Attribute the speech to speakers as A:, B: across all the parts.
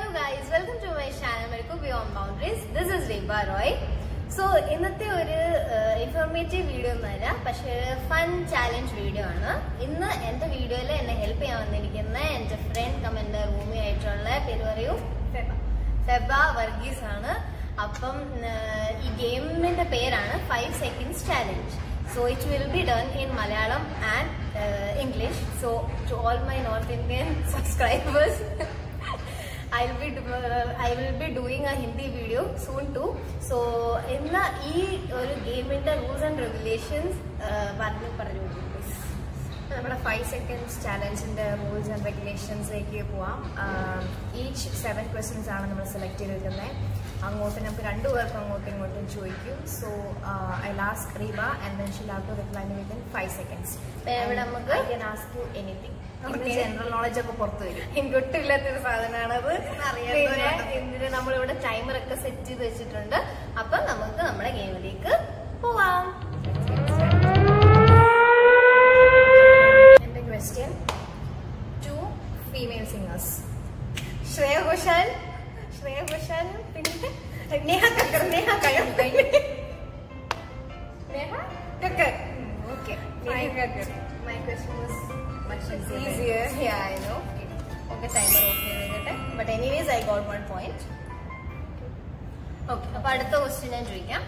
A: Guys welcome to my channel മെൽക്കു beyond boundaries this is Reeba Roy so ഇന്നത്തെ ഒരു informative video ഒന്നുമല്ല പക്ഷേ ഫൺ ചാലഞ്ച് വീഡിയോ ആണ് ഇന്ന് എന്റെ വീഡിയോയിൽ എന്നെ ഹെൽപ്പ് ചെയ്യാൻ വന്നിരിക്കുന്ന എന്റെ ഫ്രണ്ട് കമന്റ് റൂമി ആയിട്ടുള്ള പേര് പറയൂ ഫെബ വർഗീസ് ആണ് അപ്പം ഏഹ്, ഈ ഗെയിമിന്റെ പേരാണ് five seconds challenge so it will be done in Malayalam and English so to all my north Indian subscribers I will be I will be doing a Hindi video soon too so ഇന്ന് ഈ ഒരു ഗെയിമിന്റെ റൂൾസ് ആൻഡ് റെഗുലേഷൻസ് പറഞ്ഞു പറഞ്ഞു please.
B: നമ്മുടെ five seconds ചാലഞ്ചിന്റെ rules and റെഗുലേഷൻസിലേക്ക് പോവാം ഈച്ച് സെവൻ ക്വസ്റ്റ്യൻസ് ആണ് നമ്മൾ സെലക്ട് ചെയ്തിരിക്കുന്നത് അങ്ങോട്ട് നമുക്ക് രണ്ടു പേർക്കും അങ്ങോട്ടും ഇങ്ങോട്ടും ചോദിക്കും so I last Reeba and then she have to reply within five seconds
A: ഇവിടെ നമുക്ക്
B: I can ask you anything
A: Okay.
B: General knowledge ഒക്കെ പുറത്തു വരും
A: എനിക്കൊട്ടില്ലാത്തൊരു സാധനമാണത്
B: അറിയാവുന്നവരാ.
A: പിന്നെ ഇതിന് നമ്മളിവിടെ ടൈമർ ഒക്കെ സെറ്റ് ചെയ്ത് വെച്ചിട്ടുണ്ട് അപ്പൊ നമുക്ക് നമ്മുടെ ഗെയിമിലേക്ക് പോവാം
B: എന്റെ question two female singers
A: Shreya Ghoshal Shreya Ghoshal പിന്നെ നേഹ കക്കർ നേഹ കയം Neha Kakkar
B: okay
A: Neha Kakkar
B: my question was much easier
A: easier ya I know okay timer off ചെയ്തിട്ടെ but anyways I got one point okay അപ്പൊ അടുത്ത ക്വസ്റ്റ്യൻ ഞാൻ ചോദിക്കാം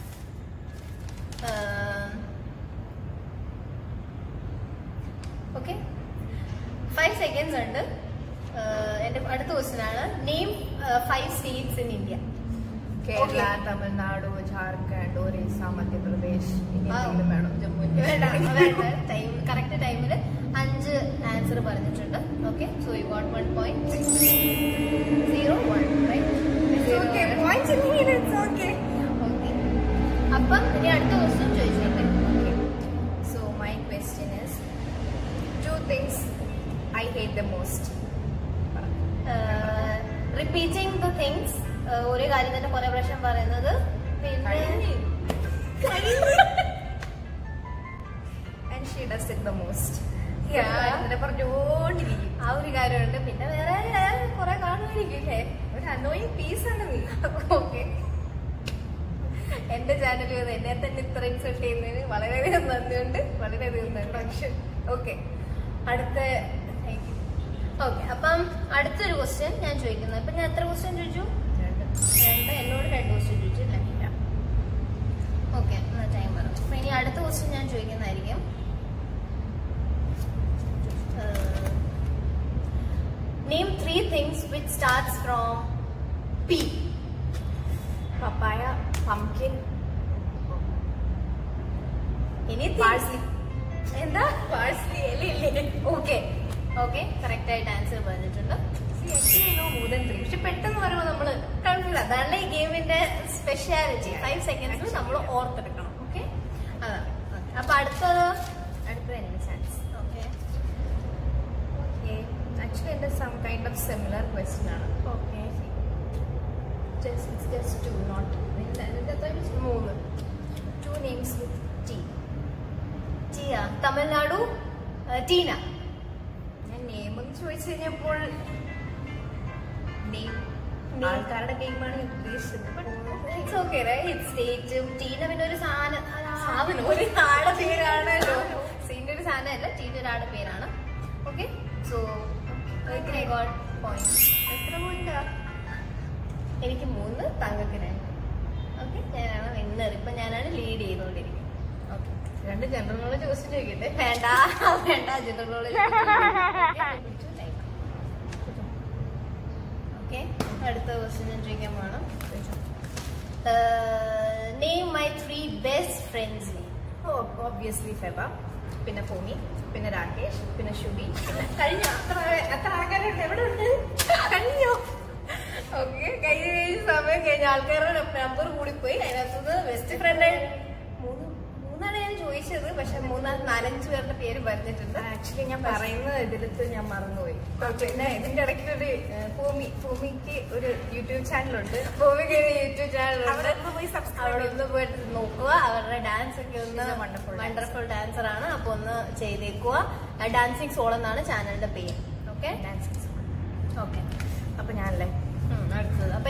A: ഓക്കെ ഫൈവ് സെക്കൻഡ്സ് ഉണ്ട് ആഹ് എന്റെ അടുത്ത ക്വസ്റ്റ്യൻ ആണ് name five states in India
B: Kerala Tamil Nadu Jharkhand Orissa Madhya Pradesh ഇനി
A: ആ.
B: എന്തെങ്കിലും വേണം ജമ്മു
A: വേണ്ട
B: ആൻഡ്
A: വേണ്ട ടൈം കറക്റ്റ് ടൈമിൽ അഞ്ച് ആൻസർ പറഞ്ഞിട്ടുണ്ട് okay so you got one point zero one okay അപ്പം ഇനി അടുത്ത ക്വസ്റ്റ്യൻ ചോദിച്ചോട്ടെ
B: So my question is two things I hate the most.
A: Repeating the things ഒരു കാര്യം തന്നെ കുറെ പ്രാവശ്യം പറയുന്നത് പിന്നെ
B: And she does it the most.
A: Yeah.
B: അങ്ങനെ പറഞ്ഞോണ്ടിരിക്കും
A: ആ ഒരു കാര്യമുണ്ട് പിന്നെ വേറെ കുറെ കാണുമായിരിക്കും അല്ലേ
B: ഒരു അനോയിങ് പീസ് ആണ് നീ
A: ഓക്കെ എന്റെ ചാനലിൽ വന്ന് എന്നെ തന്നെ ഇത്ര ഇൻസൾട്ട് ചെയ്യുന്നതിന് വളരെയധികം നന്ദിയുണ്ട് വളരെയധികം നന്ദി ഓക്കെ അടുത്ത ഓക്കെ അപ്പം അടുത്തൊരു ക്വസ്റ്റ്യൻ ഞാൻ ചോദിക്കുന്നത് ഇപ്പൊ ഞാൻ എത്ര ക്വസ്റ്റ്യൻ ചോദിച്ചു രണ്ട് എന്നോട് രണ്ട് ക്വസ്റ്റ്യൻ ചോദിച്ചു അല്ല ഓക്കെ എന്നാ ടൈം പറ അപ്പൊ ഇനി അടുത്ത ക്വസ്റ്റ്യൻ ഞാൻ ചോദിക്കുന്നതായിരിക്കും name three things which starts from P
B: papaya pumpkin
A: ഇനി
B: പാഴ്സ്ലി
A: എന്താ
B: പാഴ്സ്ലി ഇല്ലേ
A: ഓക്കെ ഓക്കെ കറക്റ്റ് ആയിട്ട് ആൻസർ പറഞ്ഞിട്ടുണ്ട് പക്ഷെ പെട്ടെന്ന് പറയുമ്പോൾ നമ്മള് കൺഫ്യൂസ് അതാണ് ഈ ഗെയിമിന്റെ സ്പെഷ്യാലിറ്റി ഫൈവ് സെക്കൻഡ്സ് നമ്മൾ ഓർത്തെടുക്കണം ഓക്കെ അതാണ് Okay. അപ്പൊ അടുത്തത്
B: അടുത്ത എന്റെ ചാൻസ്
A: ഓക്കെ
B: ഓക്കെ ആക്ച്വലി എന്റെ some kind of similar question ആണ്
A: okay
B: just it's just two, not മൂന്ന് ടു നെയിംസ് വിത്ത് ടി
A: ടീയ തമിഴ്നാടു ആ, ടീന
B: ഞാൻ നെയിം ഒന്ന് ചോദിച്ചു കഴിഞ്ഞപ്പോൾ നെയിം
A: Name.
B: ആൾക്കാരുടെ ഗെയിമാണ് ഞാൻ ഉദ്ദേശിച്ചത്
A: ഇറ്റ്സ് ഓക്കെ റൈറ്റ് സ്റ്റേറ്റും ടീന പിന്നെ ഒരു സാധനം സാധനം ഒരു ആടെ പേരാണല്ലോ സീൻ്റെ ഒരു സാധനമല്ല ടീൻ്റെ ഒരാളുടെ പേരാണ് okay so I got point
B: എത്ര പോയിന്റാ
A: എനിക്ക് മൂന്ന് തങ്കക്ക് രണ്ട് ഓക്കെ ഞാനാണ് വിന്നർ ഇപ്പൊ ഞാനാണ് ലീഡ് ചെയ്തുകൊണ്ടിരിക്കുന്നത് ഓക്കെ
B: രണ്ട് ജനറൽ നോളജ് ക്വസ്റ്റ്യൻ ചോദിക്കട്ടെ
A: വേണ്ട വേണ്ട ജനറൽ ഓക്കെ അടുത്ത ക്വസ്റ്റ്യൻ ഞാൻ ചോദിക്കാൻ പോകണം name my three best friends
B: oh obviously Feba പിന്നെ ഭൂമി പിന്നെ രാകേഷ് പിന്നെ ഷുബി പിന്നെ കഴിഞ്ഞു അത്ര എത്ര ആൾക്കാരുണ്ട് എവിടെ ഉണ്ട്
A: കഴിഞ്ഞോ ഓക്കെ കഴിഞ്ഞ കഴിഞ്ഞ സമയം കഴിഞ്ഞ ആൾക്കാരുടെ നമ്പർ കൂടിപ്പോയി അതിനകത്തുനിന്ന് ബെസ്റ്റ് ഫ്രണ്ട് മൂന്ന് മൂന്നാണ് ഞാൻ ചോദിച്ചത് പക്ഷെ മൂന്നാല് നാലഞ്ച് പേരുടെ പേര് പറഞ്ഞിട്ടുണ്ട്
B: ആക്ച്വലി ഞാൻ പറയുന്നത് ഇതിലത്ത് ഞാൻ മറന്നുപോയി പിന്നെ ഇതിന്റെ ഇടയ്ക്ക് ഒരു ഏഹ്, ഭൂമി ഭൂമിക്ക് ഒരു യൂട്യൂബ് ചാനലുണ്ട്
A: ഭൂമിക്ക് ഒരു യൂട്യൂബ് ചാനലുണ്ട്
B: അവിടെ ഒന്ന് പോയി subscribe
A: അവിടെ ഒന്ന് പോയിട്ട് നോക്കുക അവരുടെ ഡാൻസ് ഒക്കെ ഒന്ന്
B: She's a wonderful dancer.
A: Wonderful dancer ആണ് അപ്പൊ ഒന്ന് ചെയ്തേക്കുക ഡാൻസിങ് സോൾ എന്നാണ് ചാനലിന്റെ പേര് ഓക്കെ ഓക്കെ
B: അപ്പൊ ഞാനല്ലേ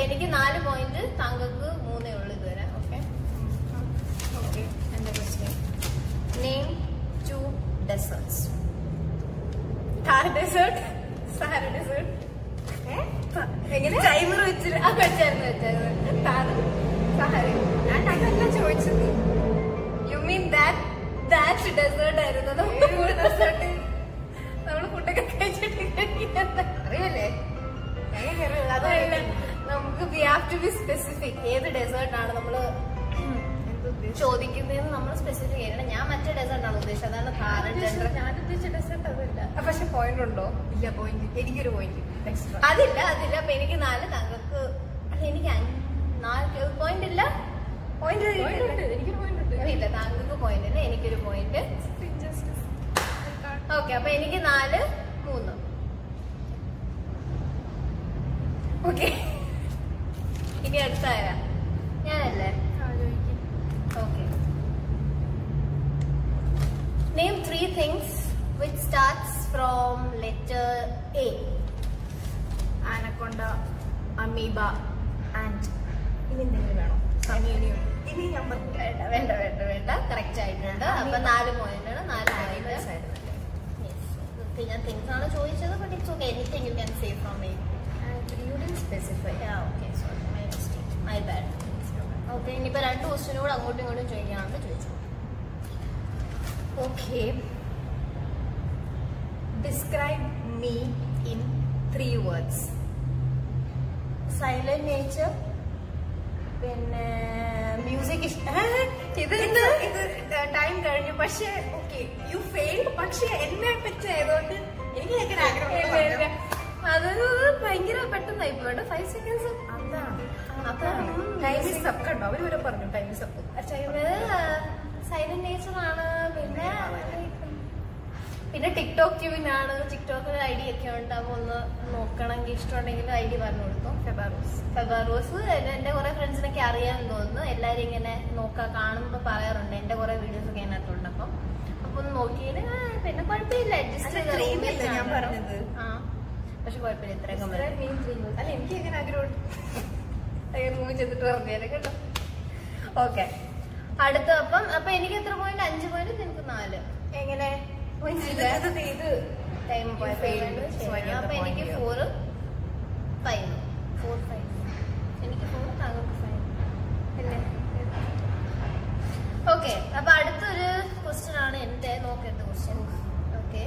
A: എനിക്ക് നാല് പോയിന്റ് താങ്കൾക്ക് മൂന്നേ ഉള്ളൂ ഇതുവരെ ഓക്കെ
B: ഓക്കെ എൻ്റെ question
A: name two desserts Thar desert Sahara desert
B: എങ്ങനെ
A: ടൈമർ വെച്ചിട്ട് ആ വെച്ചായിരുന്നു വെച്ചായിരുന്നു താര സഹാര
B: ഞാൻ അതല്ല ചോദിച്ചത്
A: you mean that that dessert ആയിരുന്നു നമ്മൾ ഡെസേർട്ട് നമ്മൾ ഫുഡൊക്കെ കഴിച്ചിട്ട് കഴിക്കുന്നത്
B: അറിയല്ലേ
A: അതല്ല നമുക്ക് we have to be specific ഏത് ഡെസേർട്ട് ആണ് നമ്മൾ ചോദിക്കുന്നതെന്ന് നമ്മൾ സ്പെസിഫിക് ചെയ്യണം ഞാൻ മറ്റേ ഡെസേർട്ട് ആണ് ഉദ്ദേശിച്ചത് അതാണ് താര ജനറൽ
B: ഞാൻ ഉദ്ദേശിച്ച ഡെസേർട്ട് അതല്ല പക്ഷെ പോയിന്റ് ഉണ്ടോ ഇല്ല പോയിന്റ് എനിക്കൊരു പോയിന്റ് എക്സ്ട്രാ
A: അതില്ല അതില്ല അപ്പൊ എനിക്ക് നാല് താങ്കൾക്ക് അല്ല എനിക്ക് അഞ്ച്- നാല് പോയിന്റ് ഇല്ല പോയിന്റ്
B: എനിക്കൊരു പോയിന്റ് ഉണ്ട്
A: ഇല്ല താങ്കൾക്ക് പോയിന്റ് ഇല്ല എനിക്കൊരു പോയിന്റ് ഓക്കെ അപ്പൊ എനിക്ക് നാല് മൂന്ന് ഓക്കെ ഇനി അടുത്ത ആരാ ഞാനല്ലേ okay name three things which starts from letter A
B: anaconda amoeba and ഇനി എന്തെങ്കിലും വേണോ സമീനിയും ഇനി ഞാൻ പറഞ്ഞു
A: വേണ്ട വേണ്ട വേണ്ട വേണ്ട കറക്റ്റ് ആയിട്ടുണ്ട് അപ്പൊ നാല് പോയിന്റ് ആണ് നാല് പോയിന്റ് ഞാൻ തിങ്സ് ആണ് ചോദിച്ചത് but it's okay anything you can save from me
B: specify
A: okay sorry my mistake my bad okay ഇനിയിപ്പോ രണ്ട് ക്വസ്റ്റിനും കൂടെ അങ്ങോട്ടും ഇങ്ങോട്ടും ചോദിക്കാനുണ്ട് ചോദിച്ചു
B: okay describe me in three words
A: silent nature പിന്നെ മ്യൂസിക് ഇഷ്ടം ഇത്
B: ഇത് ഇത് ടൈം കഴിഞ്ഞു പക്ഷേ ഓക്കെ യു ഫെയിൽഡ് പക്ഷേ എന്നെ പറ്റി ആയതുകൊണ്ട് എനിക്ക് കേൾക്കാൻ ആഗ്രഹം
A: അതൊരു ഭയങ്കര പെട്ടെന്നായി പോയിട്ട് ഫൈവ് സെക്കൻഡ്സ്
B: അതാണ്
A: അതാണ്.
B: ടൈം ഇസ് അപ്പ് കണ്ടോ അവര് വരെ പറഞ്ഞു time is up
A: silent nature ആണ് പിന്നെ പിന്നെ ടിക്ടോക്ക് ക്യൂവിൻ ആണ് ടിക്ടോക്കിൽ ഐ ഡി ഒക്കെ ഉണ്ട് അപ്പൊ ഒന്ന് നോക്കണമെങ്കിൽ ഇഷ്ടമുണ്ടെങ്കിൽ ഐ ഡി പറഞ്ഞു കൊടുക്കും
B: ഫെബാറോസ്
A: ഫെബാറോസ് എന്റെ കുറെ ഫ്രണ്ട്സിനൊക്കെ അറിയാമെന്ന് തോന്നുന്നു എല്ലാരും ഇങ്ങനെ നോക്കാ കാണുമ്പോ പറയാറുണ്ട് എന്റെ കുറെ വീഡിയോസ് ഒക്കെ അതിനകത്തുണ്ട് അപ്പം അപ്പൊ ഒന്ന് നോക്കിയത് പിന്നെ കുഴപ്പമില്ല അഡ്ജസ്റ്റ്
B: അല്ല, three എന്നല്ലേ ഞാൻ പറഞ്ഞത്?
A: ആ പക്ഷെ കുഴപ്പമില്ല ഇത്രയൊക്കെ മതി.
B: Describe me in three words. അല്ല എനിക്ക് എങ്ങനെ ആഗ്രഹമുണ്ട്
A: റൂമിൽ ചെന്നിട്ട് പറഞ്ഞേരെ കേട്ടോ ഓക്കെ അടുത്ത അപ്പം അപ്പൊ എനിക്ക് എത്ര പോയിന്റ് അഞ്ച് പോയിന്റ് നിനക്ക് നാല്
B: എങ്ങനെ
A: Points
B: ഇത്
A: ഇല്ല.
B: ഇത് ഇത്
A: time
B: You failed. So I get the
A: അപ്പൊ
B: point
A: എനിക്ക്
B: here.
A: Four five four five എനിക്ക് ഫോർ താങ്കൾക്ക് ഫൈവ് അല്ലേ ഓക്കെ അപ്പൊ അടുത്തൊരു ക്വസ്റ്റ്യൻ ആണ് എന്റെ നോക്കേണ്ട question okay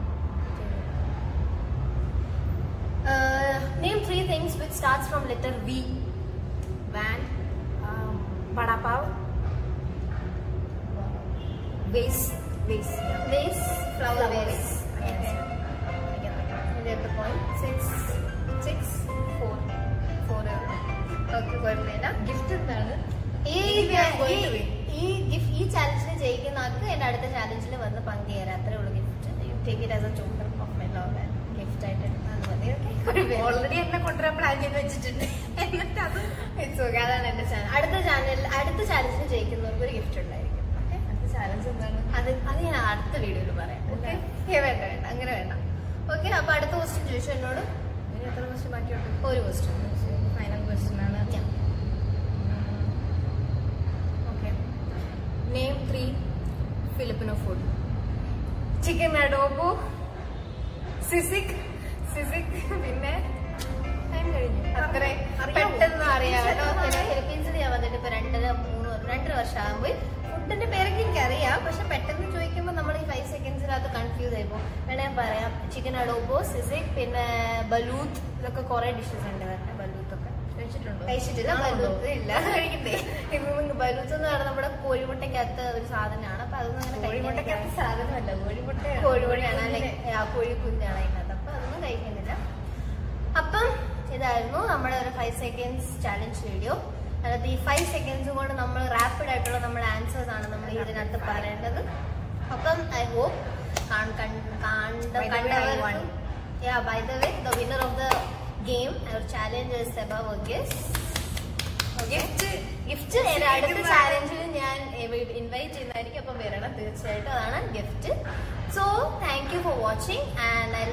A: name three things which starts from letter V
B: van vada pav vase vase
A: vase flower
B: Flower
A: vase
B: vase.
A: ഇതിന്റെ point six six four four okay കുഴപ്പമില്ല
B: ഗിഫ്റ്റ് എന്താണ്
A: ഈ
B: We are going to win.
A: ഈ gift ഈ ചാലഞ്ചിൽ ജയിക്കുന്ന ആൾക്ക് എന്റെ അടുത്ത ചാലഞ്ചിൽ വന്ന് പങ്കുചേരാം അത്രേ ഉള്ളൂ gift you take it as a token of my love gift ആയിട്ട് അത് മതി ഓക്കെ
B: ഓൾറെഡി എന്നെ കൊണ്ടുവരാൻ പ്ലാൻ ചെയ്ത് വെച്ചിട്ടുണ്ട് എന്നിട്ട് അത്
A: ഇറ്റ്സ് ഓക്കെ അതാണ് എന്റെ ചാനൽ അടുത്ത ചാനൽ അടുത്ത ചാലഞ്ചിൽ ജയിക്കുന്നവർക്ക് ഒരു ഗിഫ്റ്റ് ഉണ്ടായിരിക്കും ഓക്കെ
B: അടുത്ത ചാലഞ്ച് എന്താണ്
A: അത് അത് ഞാൻ അടുത്ത വീഡിയോയിൽ പറയാം ഓക്കെ വേണ്ട വേണ്ട അങ്ങനെ വേണ്ട ഓക്കെ അപ്പൊ അടുത്ത ക്വസ്റ്റ്യൻ ചോദിച്ചു എന്നോട്
B: ഇനി എത്ര ക്വസ്റ്റ്യൻ ബാക്കിയുണ്ട്
A: ഒരു ക്വസ്റ്റ്യൻ
B: ഫൈനൽ ക്വസ്റ്റ്യൻ ആണ് okay name three Filipino food
A: chicken adobo sisig sisig പിന്നെ
B: ടൈം കഴിഞ്ഞു
A: അത്ര പെട്ടെന്ന് അറിയാം കേട്ടോ ഫിലിപ്പീൻസിൽ ഞാൻ വന്നിട്ട് ഇപ്പൊ രണ്ടര മൂന്ന് വർ- രണ്ടര വർഷം ആകുമ്പോൾ ഫുഡിന്റെ പേരൊക്കെ എനിക്ക് അറിയാം പക്ഷെ പെട്ടെന്ന് ചോദിക്കുമ്പോൾ നമ്മൾ ഈ ഫൈവ് സെക്കൻഡ്സിനകത്ത് കൺഫ്യൂസ് ആയിപ്പോ വേണേ ഞാൻ പറയാം ചിക്കൻ അഡോബോ സിസിക് പിന്നെ ബലൂത്ത് ഇതൊക്കെ കുറെ ഡിഷസ് ഉണ്ട് വരണേ ബലൂത്ത് ഒക്കെ
B: കഴിച്ചിട്ടുണ്ടോ
A: കഴിച്ചിട്ടില്ല
B: ആണോ?
A: ബലൂത്ത് ഇല്ല കഴിക്കണ്ടേ ഇത് ബലൂത്ത് എന്ന് പറയുന്നത് നമ്മുടെ കോഴിമുട്ടയ്ക്കകത്ത് ഒരു സാധനമാണ് അപ്പൊ അതൊന്നും അങ്ങനെ
B: കോഴിമുട്ടക്കകത്ത്
A: കഴിക്കാനില്ല.
B: സാധനമല്ല കോഴിമുട്ടയാണ്
A: കോഴിമുട്ടയാണ് അല്ലെങ്കിൽ ആ കോഴിക്കുഞ്ഞാണ് അതിനകത്ത് അപ്പൊ അതൊന്നും കഴിക്കുന്നില്ല അപ്പം ഇതായിരുന്നു നമ്മുടെ ഒരു ഫൈവ് സെക്കൻഡ്സ് ചാലഞ്ച് വീഡിയോ അതായത് ഈ ഫൈവ് സെക്കൻഡ്സ് കൊണ്ട് നമ്മൾ റാപ്പിഡ് ആയിട്ടുള്ള നമ്മുടെ ആൻസേഴ്സ് ആണ് നമ്മൾ ഇതിനകത്ത് പറയേണ്ടത് അപ്പം I hope
B: By the way, I won.
A: Yeah, by the way, the winner of the game, our challenge is Seba Verghese.
B: Gift
A: gift എന്റെ അടുത്ത ചാലഞ്ചിൽ ഞാൻ ഇൻവൈറ്റ് ചെയ്യുന്നതായിരിക്കും അപ്പം വരണം തീർച്ചയായിട്ടും അതാണ് gift so thank you for watching and I